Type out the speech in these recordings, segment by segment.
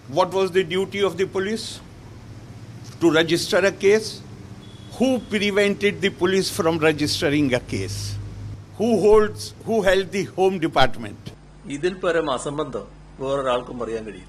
What was the duty of the police? To register a case? Who prevented the police from registering a case? Who holds who held the home department? ഇതിൽ പരം അസംബന്ധം വേറൊരാൾക്കും പറയാൻ കഴിയില്ല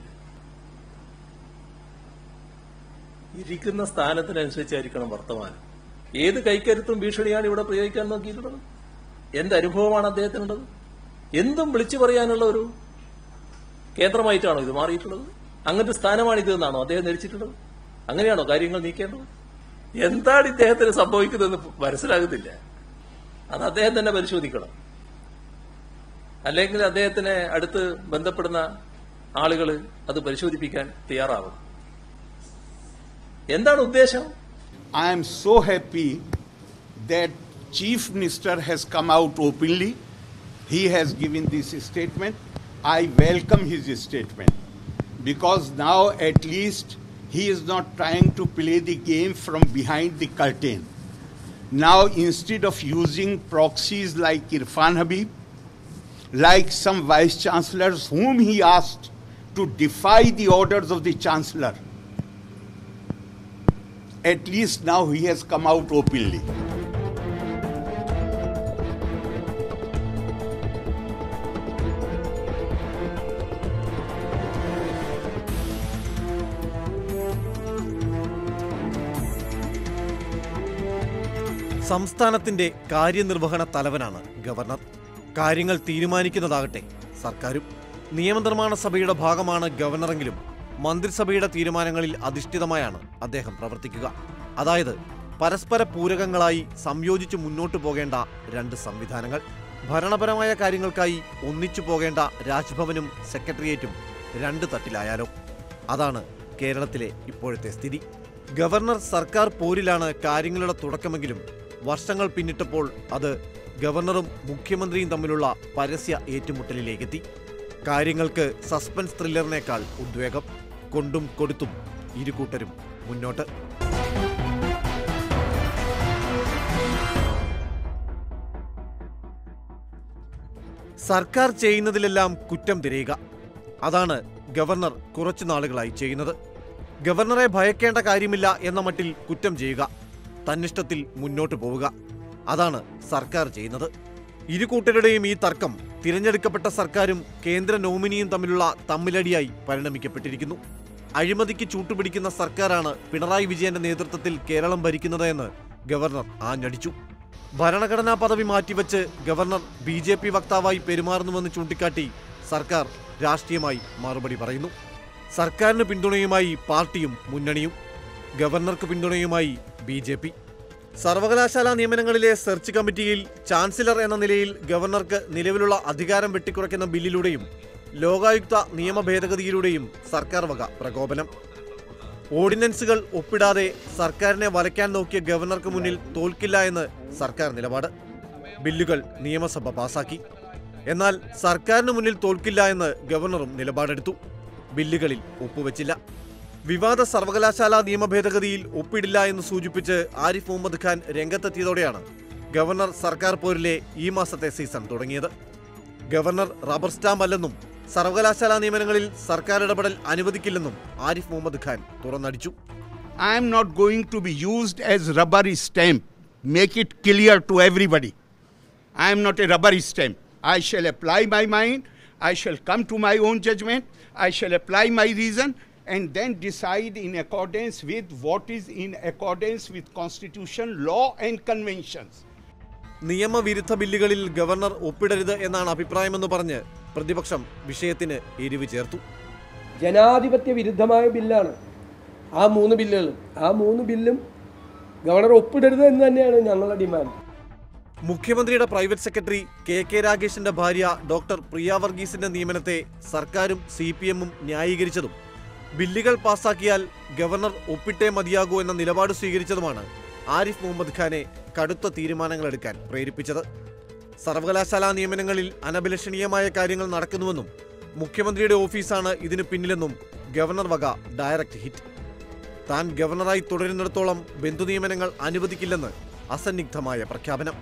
ഇരിക്കുന്ന സ്ഥാനത്തിനനുസരിച്ചായിരിക്കണം വർത്തമാനം ഏത് കൈക്കരുത്തും ഭീഷണിയാണ് ഇവിടെ പ്രയോഗിക്കാൻ നോക്കിയിട്ടുള്ളത് എന്ത് അനുഭവമാണ് അദ്ദേഹത്തിനുള്ളത് എന്തും വിളിച്ചു പറയാനുള്ള ഒരു കേന്ദ്രമായിട്ടാണോ ഇത് മാറിയിട്ടുള്ളത് അങ്ങനത്തെ സ്ഥാനമാണ് ഇത് എന്നാണോ അദ്ദേഹം ധരിച്ചിട്ടുള്ളത് അങ്ങനെയാണോ കാര്യങ്ങൾ നീക്കേണ്ടത് എന്താണ് ഇദ്ദേഹത്തിന് സംഭവിക്കുന്നതെന്ന് മനസ്സിലാകുന്നില്ല അത് അദ്ദേഹം തന്നെ പരിശോധിക്കണം അല്ലെങ്കിൽ അദ്ദേഹത്തിനെ അടുത്ത് ബന്ധപ്പെടുന്ന ആളുകൾ അത് പരിശോധിപ്പിക്കാൻ തയ്യാറാവണം എന്താണ് ഉദ്ദേശം I am so happy that Chief Minister has come out openly. He has given this statement. I welcome his statement because now at least he is not trying to play the game from behind the curtain. Now, instead of using proxies like Irfan Habib, like some vice chancellors whom he asked to defy the orders of the chancellor, at least now he has come out openly. സംസ്ഥാനത്തിന്റെ കാര്യനിർവഹണ തലവനാണ് governor കാര്യങ്ങൾ തീരുമാനിക്കുന്നതാകട്ടെ സർക്കാരും നിയമനിർമ്മാണ സഭയുടെ ഭാഗമാണ് ഗവർണറെങ്കിലും മന്ത്രിസഭയുടെ തീരുമാനങ്ങളിൽ അധിഷ്ഠിതമായാണ് അദ്ദേഹം പ്രവർത്തിക്കുക അതായത് പരസ്പര പൂരകങ്ങളായി സംയോജിച്ച് മുന്നോട്ടു പോകേണ്ട രണ്ട് സംവിധാനങ്ങൾ ഭരണപരമായ കാര്യങ്ങൾക്കായി ഒന്നിച്ചു പോകേണ്ട രാജ്ഭവനും സെക്രട്ടേറിയറ്റും രണ്ട് തട്ടിലായാലോ അതാണ് കേരളത്തിലെ ഇപ്പോഴത്തെ സ്ഥിതി ഗവർണർ സർക്കാർ പോരിലാണ് കാര്യങ്ങളുടെ തുടക്കമെങ്കിലും വർഷങ്ങൾ പിന്നിട്ടപ്പോൾ അത് ഗവർണറും മുഖ്യമന്ത്രിയും തമ്മിലുള്ള പരസ്യ ഏറ്റുമുട്ടലിലേക്കെത്തി കാര്യങ്ങൾക്ക് സസ്പെൻസ് ത്രില്ലറിനേക്കാൾ ഉദ്വേഗം കൊണ്ടും കൊടുത്തും ഇരുകൂട്ടരും മുന്നോട്ട് സർക്കാർ ചെയ്യുന്നതിലെല്ലാം കുറ്റം തിരയുക അതാണ് ഗവർണർ കുറച്ചു നാളുകളായി ചെയ്യുന്നത് ഗവർണറെ ഭയക്കേണ്ട കാര്യമില്ല എന്ന മട്ടിൽ കുറ്റം ചെയ്യുക തന്നിഷ്ടത്തിൽ മുന്നോട്ടു പോവുക അതാണ് സർക്കാർ ചെയ്യുന്നത് ഇരു കൂട്ടരുടെയും ഈ തർക്കം തിരഞ്ഞെടുക്കപ്പെട്ട സർക്കാരും കേന്ദ്ര നോമിനിയും തമ്മിലുള്ള തമ്മിലടിയായി പരിണമിക്കപ്പെട്ടിരിക്കുന്നു അഴിമതിക്ക് ചൂട്ടുപിടിക്കുന്ന സർക്കാരാണ് പിണറായി വിജയന്റെ നേതൃത്വത്തിൽ കേരളം ഭരിക്കുന്നത് എന്ന് ഗവർണർ ആഞ്ഞടിച്ചു ഭരണഘടനാ പദവി മാറ്റിവെച്ച് ഗവർണർ ബി ജെ പി വക്താവായി പെരുമാറുന്നുവെന്ന് ചൂണ്ടിക്കാട്ടി സർക്കാർ രാഷ്ട്രീയമായി മറുപടി പറയുന്നു സർക്കാരിന് പിന്തുണയുമായി പാർട്ടിയും മുന്നണിയും ഗവർണർക്ക് പിന്തുണയുമായി ബി ജെ പി സർവകലാശാലാ നിയമനങ്ങളിലെ സെർച്ച് കമ്മിറ്റിയിൽ ചാൻസലർ എന്ന നിലയിൽ ഗവർണർക്ക് നിലവിലുള്ള അധികാരം വെട്ടിക്കുറയ്ക്കുന്ന ബില്ലിലൂടെയും ലോകായുക്ത നിയമ ഭേദഗതിയിലൂടെയും സർക്കാർ വക പ്രകോപനം ഓർഡിനൻസുകൾ ഒപ്പിടാതെ സർക്കാരിനെ വലയ്ക്കാൻ നോക്കിയ ഗവർണർക്ക് മുന്നിൽ തോൽക്കില്ല എന്ന് സർക്കാർ നിലപാട് ബില്ലുകൾ നിയമസഭ പാസാക്കി എന്നാൽ സർക്കാരിന് മുന്നിൽ തോൽക്കില്ല എന്ന് ഗവർണറും നിലപാടെടുത്തു ബില്ലുകളിൽ ഒപ്പുവെച്ചില്ല വിവാദ സർവകലാശാല നിയമ ഭേദഗതിയിൽ ഒപ്പിടില്ല എന്ന് സൂചിപ്പിച്ച് ആരിഫ് മുഹമ്മദ് ഖാൻ രംഗത്തെത്തിയതോടെയാണ് ഗവർണർ സർക്കാർ പോരിലെ ഈ മാസത്തെ സീസൺ തുടങ്ങിയത് ഗവർണർ റബ്ബർ സ്റ്റാമ്പ് അല്ലെന്നും സർവകലാശാലാ നിയമനങ്ങളിൽ സർക്കാർ ഇടപെടൽ അനുവദിക്കില്ലെന്നും Arif Muhammad Khan തുറന്നടിച്ചു I am not going to be used as rubber stamp. Make it clear to everybody. I am not a rubber stamp. I shall apply my mind. I shall come to my own judgment. I shall apply my reason and then decide in accordance with what is in accordance with constitution, law and conventions. നിയമവിരുദ്ധ ബില്ലുകളിൽ governor ഒപ്പിടരുത് എന്നാണ് അഭിപ്രായമെന്ന് പറഞ്ഞ് പ്രതിപക്ഷം വിഷയത്തിന് എരിവ് ചേർത്തു ജനാധിപത്യ വിരുദ്ധമായ ബില്ലാണ് ആ മൂന്ന് ബില്ലുകളും ആ മൂന്ന് ബില്ലും ഗവർണർ ഒപ്പിടരുത് എന്ന് തന്നെയാണ് ഞങ്ങളുടെ ഡിമാൻഡ് മുഖ്യമന്ത്രിയുടെ പ്രൈവറ്റ് സെക്രട്ടറി കെ കെ രാഗേഷിന്റെ ഭാര്യ ഡോക്ടർ പ്രിയ വർഗീസിന്റെ നിയമനത്തെ സർക്കാരും സി പി എമ്മും ന്യായീകരിച്ചതും ബില്ലുകൾ പാസാക്കിയാൽ ഗവർണർ ഒപ്പിട്ടേ മതിയാകൂ എന്ന നിലപാട് സ്വീകരിച്ചതുമാണ് ആരിഫ് മുഹമ്മദ് ഖാനെ കടുത്ത തീരുമാനങ്ങളെടുക്കാൻ പ്രേരിപ്പിച്ചത് സർവകലാശാലാ നിയമനങ്ങളിൽ അനഭിലഷണീയമായ കാര്യങ്ങൾ നടക്കുന്നുവെന്നും മുഖ്യമന്ത്രിയുടെ ഓഫീസാണ് ഇതിന് പിന്നിലെന്നും ഗവർണർ വക ഡയറക്റ്റ് ഹിറ്റ് താൻ ഗവർണറായി തുടരുന്നിടത്തോളം ബന്ധുനിയമനങ്ങൾ അനുവദിക്കില്ലെന്ന് അസന്നിഗ്ധമായ പ്രഖ്യാപനം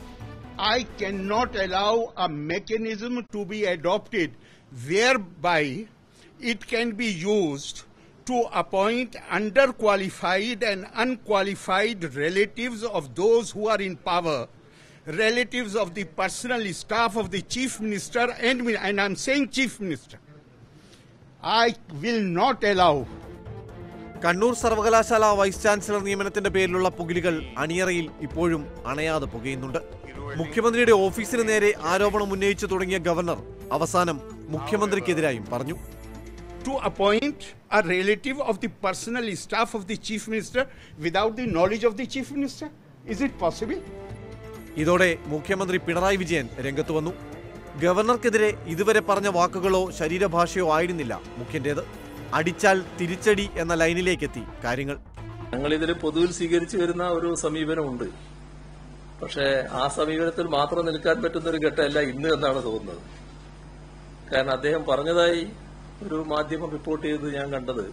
I cannot allow a mechanism to be adopted whereby it can be used to appoint underqualified and unqualified relatives of those who are in power, relatives of the personal staff of the chief minister, and, mi- and I'm saying chief minister. I will not allow Kannur സർവകലാശാല vice chancellor നിയമനത്തിന്റെ പേരിലുള്ള പുകിലുകൾ അണിയറയിൽ ഇപ്പോഴും അണയാതെ പുകയുന്നുണ്ട് മുഖ്യമന്ത്രിയുടെ ഓഫീസിന് നേരെ ആരോപണം ഉന്നയിച്ചു തുടങ്ങിയ ഗവർണർ അവസാനം മുഖ്യമന്ത്രിക്കെതിരായും പറഞ്ഞു to appoint a relative of the personal staff of the chief minister without the knowledge of the chief minister? Is it possible? ഇതോടെ മുഖ്യമന്ത്രി പിണറായി വിജയൻ രംഗത്ത് വന്നു ഗവർണർക്കെതിരെ ഇതുവരെ പറഞ്ഞ വാക്കുകളോ ശരീരഭാഷയോ ആയിരുന്നില്ല മുഖ്യന്റേത് അടിച്ചാൽ തിരിച്ചടി എന്ന ലൈനിലേക്കെത്തി കാര്യങ്ങൾ ഞങ്ങൾ ഇതിൽ പൊതുവിൽ സ്വീകരിച്ചു വരുന്ന ഒരു സമീപനമുണ്ട് പക്ഷേ ആ സമീപനത്തിൽ മാത്രം നിൽക്കാൻ പറ്റുന്ന ഒരു ഘട്ടമല്ല ഇന്ന് എന്നാണ് തോന്നുന്നത് കാരണം അദ്ദേഹം പറഞ്ഞതായി ഒരു മാധ്യമം റിപ്പോർട്ട് ചെയ്തത് ഞാൻ കണ്ടത്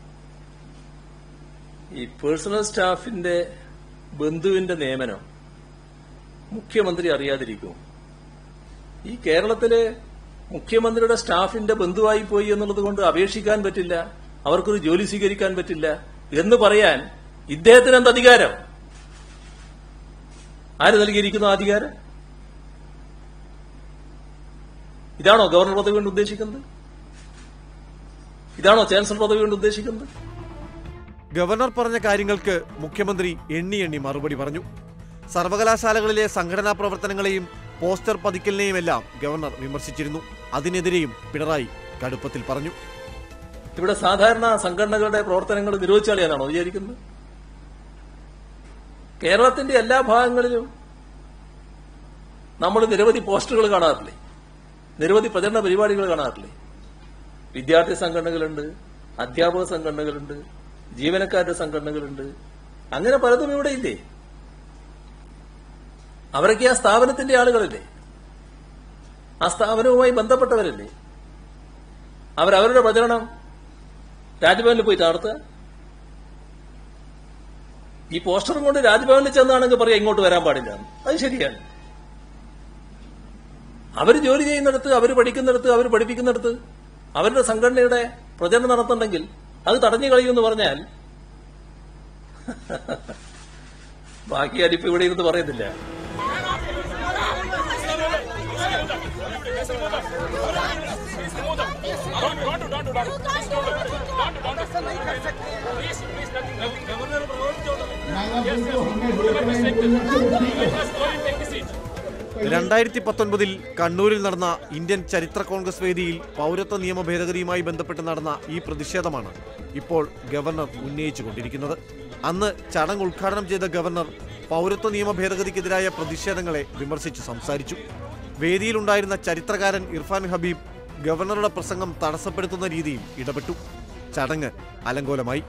ഈ പേഴ്സണൽ സ്റ്റാഫിന്റെ ബന്ധുവിന്റെ നിയമനം മുഖ്യമന്ത്രി അറിയാതിരിക്കും ഈ കേരളത്തിലെ മുഖ്യമന്ത്രിയുടെ സ്റ്റാഫിന്റെ ബന്ധുവായി പോയി എന്നുള്ളത് കൊണ്ട് അപേക്ഷിക്കാൻ പറ്റില്ല അവർക്കൊരു ജോലി സ്വീകരിക്കാൻ പറ്റില്ല എന്ന് പറയാൻ ഇദ്ദേഹത്തിന് എന്ത് അധികാരം ആര് നൽകിയിരിക്കുന്നു ആ അധികാരം ഇതാണോ ഗവർണർ പദവി കൊണ്ട് ഉദ്ദേശിക്കുന്നത് ഇതാണോ ചാൻസലർ പദവി കൊണ്ട് ഉദ്ദേശിക്കുന്നത് ഗവർണർ പറഞ്ഞ കാര്യങ്ങൾക്ക് മുഖ്യമന്ത്രി എണ്ണി എണ്ണി മറുപടി പറഞ്ഞു സർവകലാശാലകളിലെ സംഘടനാ പ്രവർത്തനങ്ങളെയും പോസ്റ്റർ പതിക്കലിനെയുമെല്ലാം ഗവർണർ വിമർശിച്ചിരുന്നു അതിനെതിരെയും പിണറായി കടുപ്പത്തിൽ പറഞ്ഞു ഇവിടെ സാധാരണ സംഘടനകളുടെ പ്രവർത്തനങ്ങൾ നിരോധിച്ചാളിയാണോ വിചാരിക്കുന്നത് കേരളത്തിന്റെ എല്ലാ ഭാഗങ്ങളിലും നമ്മൾ നിരവധി പോസ്റ്ററുകൾ കാണാറില്ലേ നിരവധി പ്രചരണ പരിപാടികൾ കാണാറില്ലേ വിദ്യാർത്ഥി സംഘടനകളുണ്ട് അധ്യാപക സംഘടനകളുണ്ട് ജീവനക്കാരുടെ സംഘടനകളുണ്ട് അങ്ങനെ പലതും ഇവിടെ ഇല്ലേ അവരൊക്കെ ആ സ്ഥാപനത്തിന്റെ ആളുകളല്ലേ ആ സ്ഥാപനവുമായി ബന്ധപ്പെട്ടവരല്ലേ അവരവരുടെ പ്രചരണം രാജ്ഭവനിൽ പോയി നടത്തുക ഈ പോസ്റ്ററും കൊണ്ട് രാജ്ഭവനിൽ ചെന്നാണെങ്കിൽ പറയാം ഇങ്ങോട്ട് വരാൻ പാടില്ല എന്ന്. അത് ശരിയാണ് അവർ ജോലി ചെയ്യുന്നിടത്ത് അവർ പഠിക്കുന്നിടത്ത് അവർ പഠിപ്പിക്കുന്നിടത്ത് അവരുടെ സംഘടനയുടെ പ്രചരണം നടത്തുന്നുണ്ടെങ്കിൽ അത് തടഞ്ഞു കളയുമെന്ന് പറഞ്ഞാൽ ബാക്കി അടിപ്പ് ഇവിടെ ഇരുന്ന് പറയുന്നില്ല രണ്ടായിരത്തി പത്തൊൻപതിൽ കണ്ണൂരിൽ നടന്ന ഇന്ത്യൻ ചരിത്ര കോൺഗ്രസ് വേദിയിൽ പൗരത്വ നിയമ ഭേദഗതിയുമായി ബന്ധപ്പെട്ട് നടന്ന ഈ പ്രതിഷേധമാണ് ഇപ്പോൾ ഗവർണർ ഉന്നയിച്ചുകൊണ്ടിരിക്കുന്നത് അന്ന് ചടങ്ങ് ഉദ്ഘാടനം ചെയ്ത ഗവർണർ പൗരത്വ നിയമ ഭേദഗതിക്കെതിരായ പ്രതിഷേധങ്ങളെ വിമർശിച്ചു സംസാരിച്ചു വേദിയിലുണ്ടായിരുന്ന ചരിത്രകാരൻ ഇർഫാൻ ഹബീബ് ഗവർണറുടെ പ്രസംഗം തടസ്സപ്പെടുത്തുന്ന രീതിയിൽ ഇടപെട്ടു ചടങ്ങ് അലങ്കോലമായി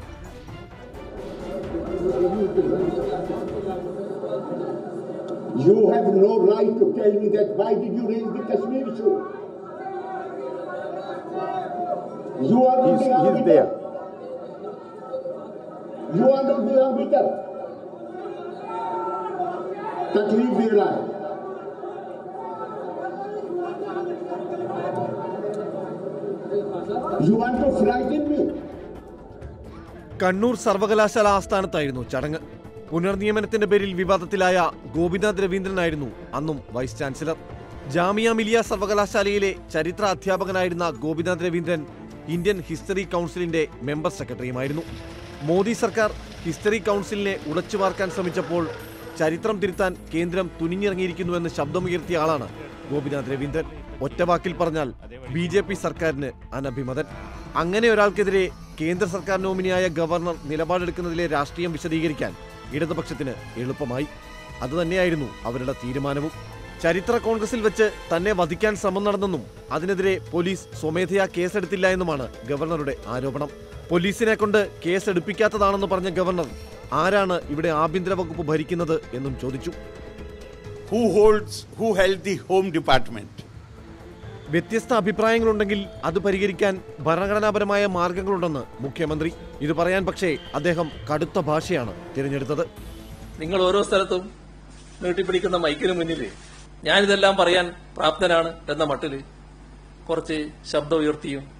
You have no right to tell me that why did you raise the Kashmir issue? You are not the arbiter. You are not the arbiter. तकलीफ दे रहा है You want to frighten me? Kannur സർവകലാശാല ആസ്ഥാനത്തായിരുന്നു ചടങ്ങ് പുനർനിയമനത്തിന്റെ പേരിൽ വിവാദത്തിലായ ഗോപിനാഥ് രവീന്ദ്രനായിരുന്നു അന്നും വൈസ് ചാൻസലർ ജാമിയ മിലിയ സർവകലാശാലയിലെ ചരിത്ര അധ്യാപകനായിരുന്ന ഗോപിനാഥ് രവീന്ദ്രൻ ഇന്ത്യൻ ഹിസ്റ്ററി കൗൺസിലിന്റെ മെമ്പർ സെക്രട്ടറിയുമായിരുന്നു മോദി സർക്കാർ ഹിസ്റ്ററി കൗൺസിലിനെ ഉടച്ചു വാർക്കാൻ ശ്രമിച്ചപ്പോൾ ചരിത്രം തിരുത്താൻ കേന്ദ്രം തുനിഞ്ഞിറങ്ങിയിരിക്കുന്നുവെന്ന് ശബ്ദമുയർത്തിയ ആളാണ് ഗോപിനാഥ് രവീന്ദ്രൻ ഒറ്റവാക്കിൽ പറഞ്ഞാൽ ബി ജെ പി സർക്കാരിന് അനഭിമതൻ അങ്ങനെ ഒരാൾക്കെതിരെ കേന്ദ്ര സർക്കാർ നോമിനിയായ ഗവർണർ നിലപാടെടുക്കുന്നതിലെ രാഷ്ട്രീയം വിശദീകരിക്കാൻ ഇടതുപക്ഷത്തിന് എളുപ്പമായി അതുതന്നെയായിരുന്നു അവരുടെ തീരുമാനവും ചരിത്ര കോൺഗ്രസിൽ വെച്ച് തന്നെ വധിക്കാൻ ശ്രമം നടന്നെന്നും അതിനെതിരെ പോലീസ് സ്വമേധയാ കേസെടുത്തില്ല എന്നുമാണ് ഗവർണറുടെ ആരോപണം പോലീസിനെ കൊണ്ട് കേസെടുപ്പിക്കാത്തതാണെന്ന് പറഞ്ഞ ഗവർണർ ആരാണ് ഇവിടെ ആഭ്യന്തര വകുപ്പ് ഭരിക്കുന്നത് എന്നും ചോദിച്ചു Who holds, who held the Home Department? വ്യത്യസ്ത അഭിപ്രായങ്ങളുണ്ടെങ്കിൽ അത് പരിഹരിക്കാൻ ഭരണഘടനാപരമായ മാർഗങ്ങളുണ്ടെന്ന് മുഖ്യമന്ത്രി ഇത് പറയാൻ പക്ഷേ അദ്ദേഹം കടുത്ത ഭാഷയാണ് തിരഞ്ഞെടുത്തത് നിങ്ങൾ ഓരോ സ്ഥലത്തും നീട്ടിപ്പിടിക്കുന്ന മൈക്കിന് മുന്നിൽ ഞാനിതെല്ലാം പറയാൻ പ്രാപ്തനാണ് എന്ന മട്ടില് കുറച്ച് ശബ്ദം ഉയർത്തിയും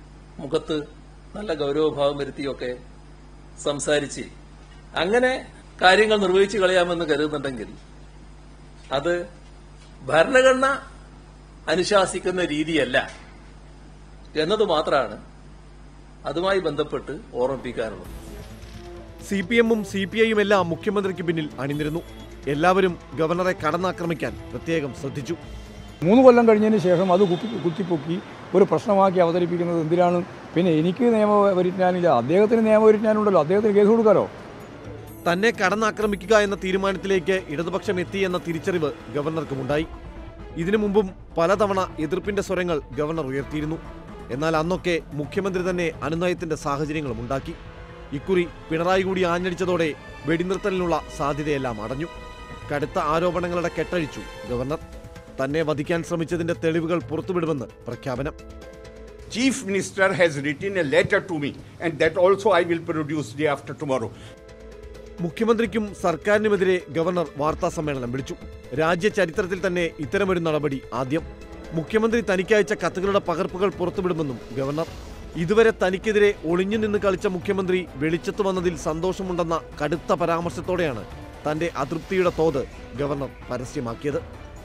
മുഖത്ത് നല്ല ഗൗരവഭാവം വരുത്തിയൊക്കെ സംസാരിച്ച് അങ്ങനെ കാര്യങ്ങൾ നിർവഹിച്ചു കളയാമെന്ന് കരുതുന്നുണ്ടെങ്കിൽ അത് ഭരണഘടന അനുശാസിക്കുന്ന രീതിയല്ല എന്നത് മാത്രമാണ് അതുമായി ബന്ധപ്പെട്ട് ഓർമ്മിപ്പിക്കാനുള്ളത് സി പി എമ്മും സി പി ഐയും എല്ലാം മുഖ്യമന്ത്രിക്ക് പിന്നിൽ അണിനിരുന്നു എല്ലാവരും ഗവർണറെ കടന്നാക്രമിക്കാൻ പ്രത്യേകം ശ്രദ്ധിച്ചു മൂന്ന് കൊല്ലം കഴിഞ്ഞതിന് ശേഷം അത് കുത്തി കുത്തിപ്പൊക്കി ഒരു പ്രശ്നമാക്കി അവതരിപ്പിക്കുന്നത് എന്തിനാണ് പിന്നെ എനിക്ക് നിയമപരിജ്ഞാനില്ല അദ്ദേഹത്തിന് നിയമപരിജ്ഞാനമുണ്ടല്ലോ അദ്ദേഹത്തിന് കേസ് കൊടുക്കാലോ തന്നെ കടന്നാക്രമിക്കുക എന്ന തീരുമാനത്തിലേക്ക് ഇടതുപക്ഷം എത്തി എന്ന തിരിച്ചറിവ് ഗവർണർക്കുമുണ്ടായി ഇതിനു മുമ്പും പലതവണ എതിർപ്പിന്റെ സ്വരങ്ങൾ ഗവർണർ ഉയർത്തിയിരുന്നു എന്നാൽ അന്നൊക്കെ മുഖ്യമന്ത്രി തന്നെ അനുനയത്തിന്റെ സാഹചര്യങ്ങളും ഉണ്ടാക്കി ഇക്കുറി പിണറായി കൂടി ആഞ്ഞടിച്ചതോടെ വെടിനിർത്തലിനുള്ള സാധ്യതയെല്ലാം അടഞ്ഞു കടുത്ത ആരോപണങ്ങളുടെ കെട്ടഴിച്ചു ഗവർണർ തന്നെ വധിക്കാൻ ശ്രമിച്ചതിന്റെ തെളിവുകൾ പുറത്തുവിടുമെന്ന് പ്രഖ്യാപനം Chief Minister has written a letter to me, and that also I will produce day after tomorrow. മുഖ്യമന്ത്രിക്കും സർക്കാരിനുമെതിരെ ഗവർണർ വാർത്താ സമ്മേളനം വിളിച്ചു രാജ്യ ചരിത്രത്തിൽ തന്നെ ഇത്തരമൊരു നടപടി ആദ്യം മുഖ്യമന്ത്രി തനിക്കയച്ച കത്തുകളുടെ പകർപ്പുകൾ പുറത്തുവിടുമെന്നും ഗവർണർ ഇതുവരെ തനിക്കെതിരെ ഒളിഞ്ഞു നിന്ന് കളിച്ച മുഖ്യമന്ത്രി വെളിച്ചത്ത് വന്നതിൽ സന്തോഷമുണ്ടെന്ന കടുത്ത പരാമർശത്തോടെയാണ് തന്റെ അതൃപ്തിയുടെ തോത് ഗവർണർ പരസ്യമാക്കിയത്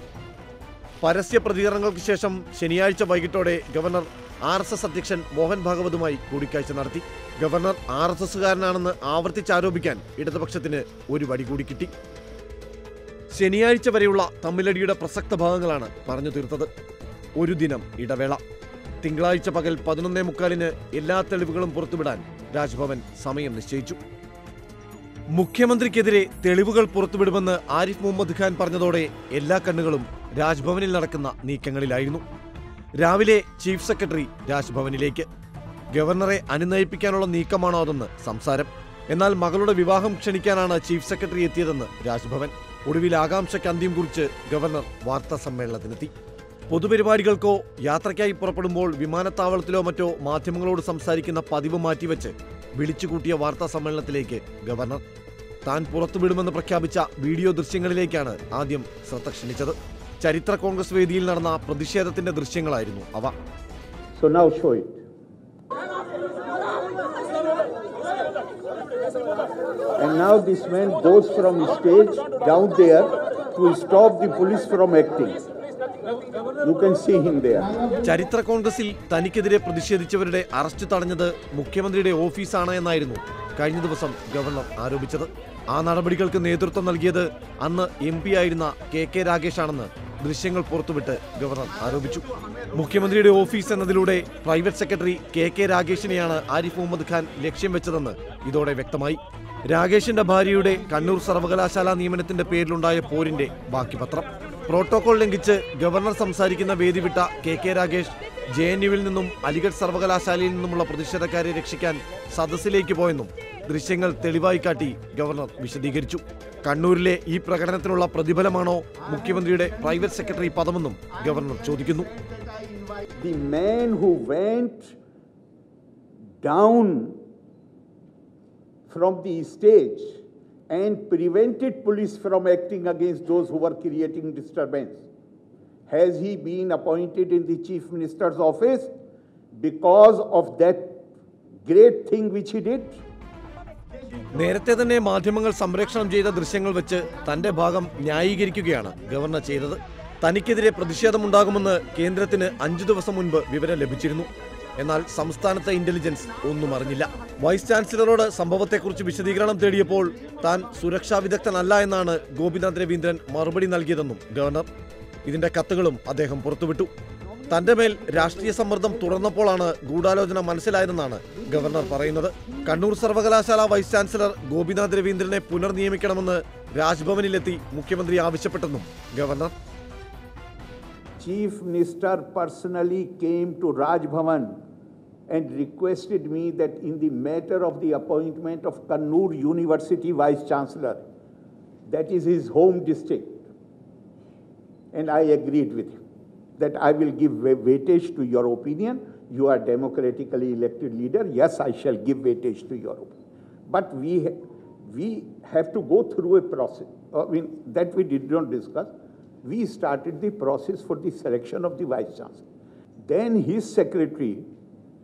പരസ്യ പ്രതികരണങ്ങൾക്ക് ശേഷം ശനിയാഴ്ച വൈകിട്ടോടെ ഗവർണർ ആർ എസ് എസ് അധ്യക്ഷൻ മോഹൻ ഭാഗവതുമായി കൂടിക്കാഴ്ച നടത്തി ഗവർണർ ആർ എസ് എസുകാരനാണെന്ന് ആവർത്തിച്ചാരോപിക്കാൻ ഇടതുപക്ഷത്തിന് ഒരു വടി കൂടി കിട്ടി ശനിയാഴ്ച വരെയുള്ള തമ്മിലടിയുടെ പ്രസക്ത ഭാഗങ്ങളാണ് പറഞ്ഞു തീർത്തത് ഒരു ദിനം ഇടവേള തിങ്കളാഴ്ച പകൽ പതിനൊന്നേ മുക്കാലിന് എല്ലാ തെളിവുകളും പുറത്തുവിടാൻ രാജ്ഭവൻ സമയം നിശ്ചയിച്ചു മുഖ്യമന്ത്രിക്കെതിരെ തെളിവുകൾ പുറത്തുവിടുമെന്ന് ആരിഫ് മുഹമ്മദ് ഖാൻ പറഞ്ഞതോടെ എല്ലാ കണ്ണുകളും രാജ്ഭവനിൽ നടക്കുന്ന നീക്കങ്ങളിലായിരുന്നു രാവിലെ ചീഫ് സെക്രട്ടറി രാജ്ഭവനിലേക്ക് ഗവർണറെ അനുനയിപ്പിക്കാനുള്ള നീക്കമാണോ അതെന്ന് സംസാരം എന്നാൽ മകളുടെ വിവാഹം ക്ഷണിക്കാനാണ് ചീഫ് സെക്രട്ടറി എത്തിയതെന്ന് രാജ്ഭവൻ ഒടുവിൽ ആകാംക്ഷയ്ക്ക് അന്ത്യം കുറിച്ച് ഗവർണർ വാർത്താ സമ്മേളനത്തിനെത്തി പൊതുപരിപാടികൾക്കോ യാത്രയ്ക്കായി പുറപ്പെടുമ്പോൾ വിമാനത്താവളത്തിലോ മറ്റോ മാധ്യമങ്ങളോട് സംസാരിക്കുന്ന പതിവ് മാറ്റിവെച്ച് വിളിച്ചുകൂട്ടിയ വാർത്താ സമ്മേളനത്തിലേക്ക് ഗവർണർ താൻ പുറത്തുവിടുമെന്ന് പ്രഖ്യാപിച്ച വീഡിയോ ദൃശ്യങ്ങളിലേക്കാണ് ആദ്യം ശ്രദ്ധ ക്ഷണിച്ചത് ചരിത്ര കോൺഗ്രസ് വേദിയിൽ നടന്ന പ്രതിഷേധത്തിന്റെ ദൃശ്യങ്ങളായിരുന്നു അവ So now show it. And now this man goes from stage down there to stop the police from acting. You can see him there. ചരിത്ര കോൺഗ്രസിൽ തനിക്കെതിരെ പ്രതിഷേധിച്ചവരുടെ അറസ്റ്റ് തടഞ്ഞത് മുഖ്യമന്ത്രിയുടെ ഓഫീസാണ് എന്നായിരുന്നു കഴിഞ്ഞ ദിവസം ഗവർണർ ആരോപിച്ചത് ആ നടപടികൾക്ക് നേതൃത്വം നൽകിയത് അന്ന് എം പി ആയിരുന്ന കെ കെ രാഗേഷാണെന്ന് ദൃശ്യങ്ങൾ പുറത്തുവിട്ട് ഗവർണർ ആരോപിച്ചു മുഖ്യമന്ത്രിയുടെ ഓഫീസ് എന്നതിലൂടെ പ്രൈവറ്റ് സെക്രട്ടറി കെ കെ രാഗേഷിനെയാണ് ആരിഫ് മുഹമ്മദ് ഖാൻ ലക്ഷ്യം വെച്ചതെന്ന് ഇതോടെ വ്യക്തമായി രാഗേഷിന്റെ ഭാര്യയുടെ കണ്ണൂർ സർവകലാശാല നിയമനത്തിന്റെ പേരിലുണ്ടായ പോരിന്റെ ബാക്കി പത്രം പ്രോട്ടോകോൾ ലംഘിച്ച് ഗവർണർ സംസാരിക്കുന്ന വേദി വിട്ട K K Ragesh J N യുവിൽ നിന്നും അലിഗഡ് സർവകലാശാലയിൽ നിന്നുമുള്ള പ്രതിഷേധക്കാരെ രക്ഷിക്കാൻ സദസ്സിലേക്ക് പോയെന്നും ദൃശ്യങ്ങൾ തെളിവായി കാട്ടി ഗവർണർ വിശദീകരിച്ചു കണ്ണൂരിലെ ഈ പ്രകടനത്തിനുള്ള പ്രതിഫലമാണോ മുഖ്യമന്ത്രിയുടെ പ്രൈവറ്റ് സെക്രട്ടറി പദമെന്നും ഗവർണർ ചോദിക്കുന്നു The man who went down from the stage and prevented police from acting against those who were creating disturbance. Has he been appointed in the chief minister's office because of that great thing which he did? നേരത്തെ തന്നെ മാധ്യമങ്ങൾ സംപ്രേഷണം ചെയ്ത ദൃശ്യങ്ങൾ വെച്ച് തന്റെ ഭാഗം ന്യായീകരിക്കുകയാണ് governor ചെയ്തത് തനിക്കെതിരെ പ്രതിഷേധമുണ്ടാകുമെന്ന് കേന്ദ്രത്തിന് അഞ്ചു ദിവസം മുൻപ് വിവരം ലഭിച്ചിരുന്നു എന്നാൽ സംസ്ഥാനത്തെ ഇന്റലിജൻസ് ഒന്നും അറിഞ്ഞില്ല വൈസ് ചാൻസലറോട് സംഭവത്തെക്കുറിച്ച് വിശദീകരണം തേടിയപ്പോൾ താൻ സുരക്ഷാ വിദഗ്ധനല്ല എന്നാണ് ഗോപിനാഥ് രവീന്ദ്രൻ മറുപടി നൽകിയതെന്നും ഗവർണർ ഇതിന്റെ കത്തുകളും അദ്ദേഹം പുറത്തുവിട്ടു തന്റെ മേൽ രാഷ്ട്രീയ സമ്മർദ്ദം തുടർന്നപ്പോഴാണ് ഗൂഢാലോചന മനസ്സിലായതെന്നാണ് ഗവർണർ പറയുന്നത് കണ്ണൂർ സർവകലാശാല വൈസ് ചാൻസലർ ഗോപിനാഥ് രവീന്ദ്രനെ പുനർനിയമിക്കണമെന്ന് രാജ്ഭവനിലെത്തി മുഖ്യമന്ത്രി ആവശ്യപ്പെട്ടെന്നും governor Chief Minister personally came to Raj Bhavan and requested me that in the matter of the appointment of Kannur University Vice Chancellor, that is his home district, and I agreed with him that I will give wa- weightage to your opinion. You are democratically elected leader. Yes, I shall give weightage to your opinion. But we, ha- we have to go through a process. I mean, that we did not discuss. We started the process for the selection of the vice chancellor. Then his secretary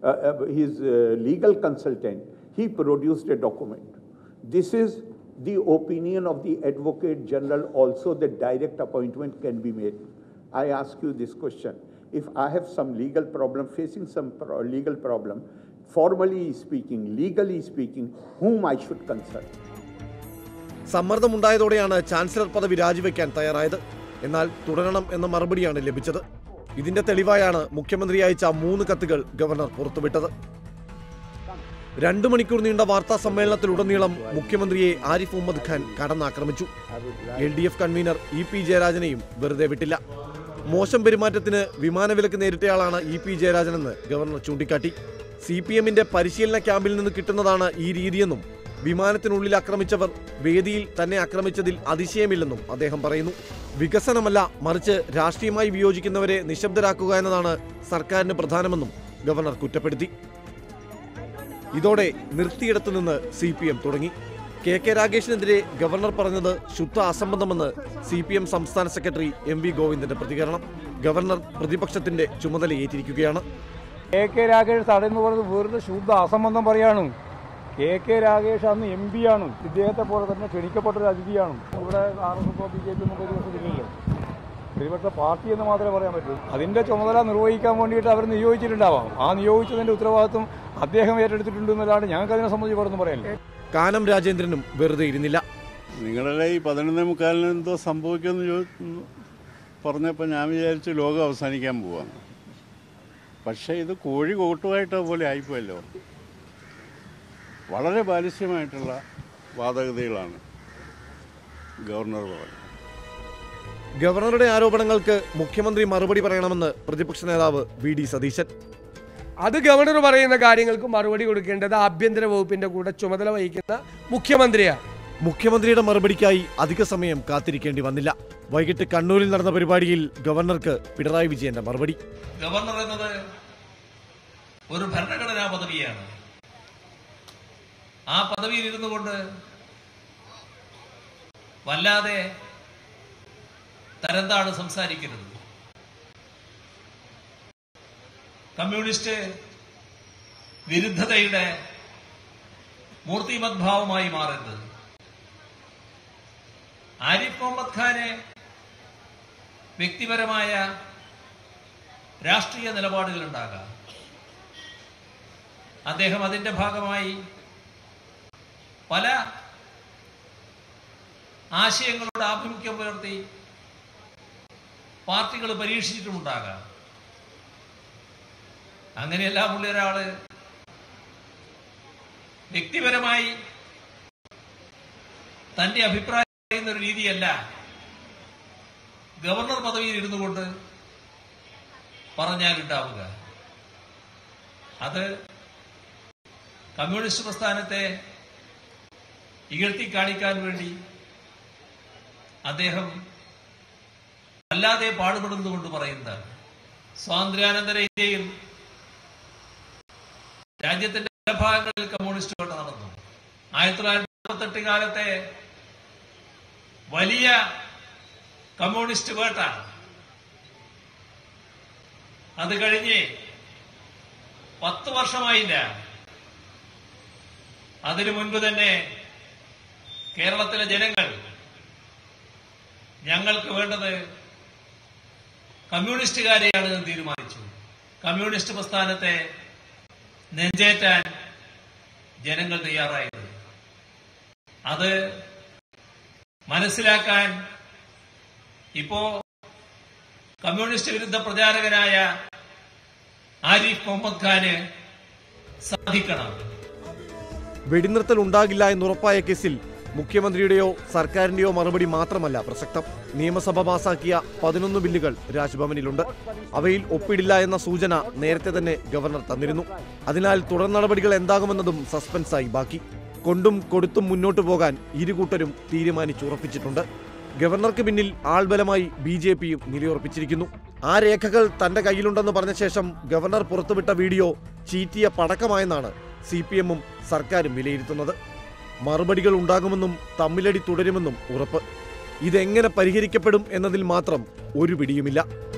uh, uh, his uh, legal consultant, he produced a document. This is the opinion of the Advocate General also that direct appointment can be made. I ask you this question. If I have some legal problem, facing some pro- legal problem, formally speaking, legally speaking, whom I should consult? സമ്മർദ്ദമുണ്ടായതോടെയാണ് chancellor പദവി രാജിവെക്കാൻ തയ്യാറായത് എന്നാൽ തുടരണം എന്ന മറുപടിയാണ് ലഭിച്ചത് ഇതിന്റെ തെളിവായാണ് മുഖ്യമന്ത്രി അയച്ച മൂന്ന് കത്തുകൾ ഗവർണർ പുറത്തുവിട്ടത് രണ്ടു മണിക്കൂർ നീണ്ട വാർത്താ സമ്മേളനത്തിലുടനീളം മുഖ്യമന്ത്രിയെ ആരിഫ് മുഹമ്മദ് ഖാൻ കടന്നാക്രമിച്ചു L D F convener E P ജയരാജനെയും വെറുതെ വിട്ടില്ല മോശം പെരുമാറ്റത്തിന് വിമാനവിലക്ക് നേരിട്ടയാളാണ് ഇ പി ജയരാജനെന്ന് ഗവർണർ ചൂണ്ടിക്കാട്ടി സി പി എമ്മിന്റെ പരിശീലന ക്യാമ്പിൽ നിന്ന് കിട്ടുന്നതാണ് ഈ രീതിയെന്നും വിമാനത്തിനുള്ളിൽ ആക്രമിച്ചവർ വേദിയിൽ തന്നെ ആക്രമിച്ചതിൽ അതിശയമില്ലെന്നും അദ്ദേഹം പറയുന്നു വികസനമല്ല മറിച്ച് രാഷ്ട്രീയമായി വിയോജിക്കുന്നവരെ നിശബ്ദരാക്കുക എന്നതാണ് സർക്കാരിന് പ്രധാനമെന്നും ഗവർണർ കുറ്റപ്പെടുത്തി ഇതോടെ നിർത്തിയിടത്തു നിന്ന് സി പി എം തുടങ്ങി കെ കെ രാഗേഷിനെതിരെ ഗവർണർ പറഞ്ഞത് ശുദ്ധ അസംബന്ധമെന്ന് സി പി എം സംസ്ഥാന സെക്രട്ടറി എം വി ഗോവിന്ദന്റെ പ്രതികരണം ഗവർണർ പ്രതിപക്ഷത്തിന്റെ ചുമതലയേറ്റിരിക്കുകയാണ് കെ കെ രാഗേഷ് തടയുന്നു പറയുന്നത് വെറുതെ ശുദ്ധ അസംബന്ധം പറയാണ് കെ കെ രാഗേഷ് അന്ന് എം പി ആണ് ഇദ്ദേഹത്തെ പോലെ തന്നെ ക്ഷണിക്കപ്പെട്ട ഒരു അതിഥിയാണ് ഇവിടെ ആർ എസ് എസോ ബി ജെ പി ഒന്നും പ്രതിപക്ഷത്തില്ലല്ലോ പ്രതിപക്ഷ പാർട്ടി എന്ന് മാത്രമേ പറയാൻ പറ്റൂ അതിന്റെ ചുമതല നിർവഹിക്കാൻ വേണ്ടിയിട്ട് അവർ നിയോഗിച്ചിട്ടുണ്ടാവാം ആ നിയോഗിച്ചതിന്റെ ഉത്തരവാദിത്വം അദ്ദേഹം ഏറ്റെടുത്തിട്ടുണ്ട് എന്നല്ലാണ്ട് ഞങ്ങൾക്ക് അതിനെ സംബന്ധിച്ച് പറഞ്ഞു പറയാനില്ല കാനം രാജേന്ദ്രനും വെറുതെ ഇരുന്നില്ല നിങ്ങളുടെ ഈ പതിനൊന്നേ മുക്കാലിന് എന്തോ സംഭവിക്കുമെന്ന് ചോദിച്ചു പറഞ്ഞപ്പോൾ ഞാൻ വിചാരിച്ചു ലോകം അവസാനിക്കാൻ പോവാന്ന് പക്ഷേ ഇത് കോഴി കോട്ടുമായിട്ട് പോലെ ആയിപ്പോയല്ലോ വളരെ ബാലിശ്യമായിട്ടുള്ള വാദഗതികളാണ് ഗവർണർ പറഞ്ഞത് ഗവർണറുടെ ആരോപണങ്ങൾക്ക് മുഖ്യമന്ത്രി മറുപടി പറയണമെന്ന് പ്രതിപക്ഷ നേതാവ് വി ഡി സതീശൻ അത് ഗവർണർ പറയുന്ന കാര്യങ്ങൾക്ക് മറുപടി കൊടുക്കേണ്ടത് ആഭ്യന്തര വകുപ്പിന്റെ കൂടെ ചുമതല വഹിക്കുന്ന മുഖ്യമന്ത്രിയാണ് മുഖ്യമന്ത്രിയുടെ മറുപടിക്കായി അധിക സമയം കാത്തിരിക്കേണ്ടി വന്നില്ല വൈകിട്ട് കണ്ണൂരിൽ നടന്ന പരിപാടിയിൽ ഗവർണർക്ക് പിണറായി വിജയന്റെ മറുപടി ഗവർണർ എന്നത് ഒരു ഭരണഘടനാ പദവിയാണ് ആ പദവിയിൽ ഇരുന്നു കൊണ്ട് വല്ലാതെ തരംതാണ് സംസാരിക്കരുത് കമ്മ്യൂണിസ്റ്റ് വിരുദ്ധതയുടെ മൂർത്തിമദ്ഭാവമായി മാറരുത് ആരിഫ് മുഹമ്മദ് ഖാന് വ്യക്തിപരമായ രാഷ്ട്രീയ നിലപാടുകളുണ്ടാകാം അദ്ദേഹം അതിന്റെ ഭാഗമായി പല ആശയങ്ങളുടെ ആഭിമുഖ്യം പുലർത്തി പാർട്ടികൾ പരീക്ഷിച്ചിട്ടുമുണ്ടാകാം അങ്ങനെയെല്ലാം ഉള്ള ഒരാള് വ്യക്തിപരമായി തന്റെ അഭിപ്രായം പറയുന്ന ഒരു രീതിയല്ല ഗവർണർ പദവിയിൽ ഇരുന്നു കൊണ്ട് പറഞ്ഞാലുണ്ടാവുക അത് കമ്മ്യൂണിസ്റ്റ് പ്രസ്ഥാനത്തെ ഇകഴ്ത്തി കാണിക്കാൻ വേണ്ടി അദ്ദേഹം അല്ലാതെ പാടുപെടുന്നതുകൊണ്ട് പറയുന്നതാണ് സ്വാതന്ത്ര്യാനന്തര ഇന്ത്യയിൽ രാജ്യത്തിന്റെ പല ഭാഗങ്ങളിൽ കമ്മ്യൂണിസ്റ്റ് വേട്ട നടന്നു ആയിരത്തി തൊള്ളായിരത്തി നാൽപ്പത്തെട്ട് കാലത്തെ വലിയ കമ്മ്യൂണിസ്റ്റ് വേട്ട അത് കഴിഞ്ഞ് പത്ത് വർഷമായില്ല അതിനു മുൻപ് തന്നെ കേരളത്തിലെ ജനങ്ങൾ ഞങ്ങൾക്ക് വേണ്ടത് കമ്മ്യൂണിസ്റ്റുകാരെയാണ് എന്ന് തീരുമാനിച്ചു കമ്മ്യൂണിസ്റ്റ് പ്രസ്ഥാനത്തെ നെഞ്ചേറ്റാൻ ജനങ്ങൾ തയ്യാറായത് അത് മനസ്സിലാക്കാൻ ഇപ്പോ കമ്മ്യൂണിസ്റ്റ് വിരുദ്ധ പ്രചാരകനായ ആരിഫ് മുഹമ്മദ് ഖാന് സാധിക്കണം വെടിനിർത്തൽ ഉണ്ടാകില്ല എന്നുറപ്പായ കേസിൽ മുഖ്യമന്ത്രിയുടെയോ സർക്കാരിന്റെയോ മറുപടി മാത്രമല്ല പ്രസക്തം നിയമസഭ പാസാക്കിയ പതിനൊന്ന് ബില്ലുകൾ രാജ്ഭവനിലുണ്ട് അവയിൽ ഒപ്പിടില്ല എന്ന സൂചന നേരത്തെ തന്നെ ഗവർണർ തന്നിരുന്നു അതിനാൽ തുടർ നടപടികൾ എന്താകുമെന്നതും സസ്പെൻസായി ബാക്കി കൊണ്ടും കൊടുത്തും മുന്നോട്ടു പോകാൻ ഇരുകൂട്ടരും തീരുമാനിച്ചുറപ്പിച്ചിട്ടുണ്ട് ഗവർണർക്ക് പിന്നിൽ ആൾബലമായി ബി ജെ പിയും നിലയുറപ്പിച്ചിരിക്കുന്നു ആ രേഖകൾ തന്റെ കയ്യിലുണ്ടെന്ന് പറഞ്ഞ ശേഷം ഗവർണർ പുറത്തുവിട്ട വീഡിയോ ചീറ്റിയ പടക്കമായെന്നാണ് സി പി എമ്മും സർക്കാരും വിലയിരുത്തുന്നത് മറുപടികൾ ഉണ്ടാകുമെന്നും തമ്മിലടി തുടരുമെന്നും ഉറപ്പ് ഇതെങ്ങനെ പരിഹരിക്കപ്പെടും എന്നതിൽ മാത്രം ഒരു പിടിയുമില്ല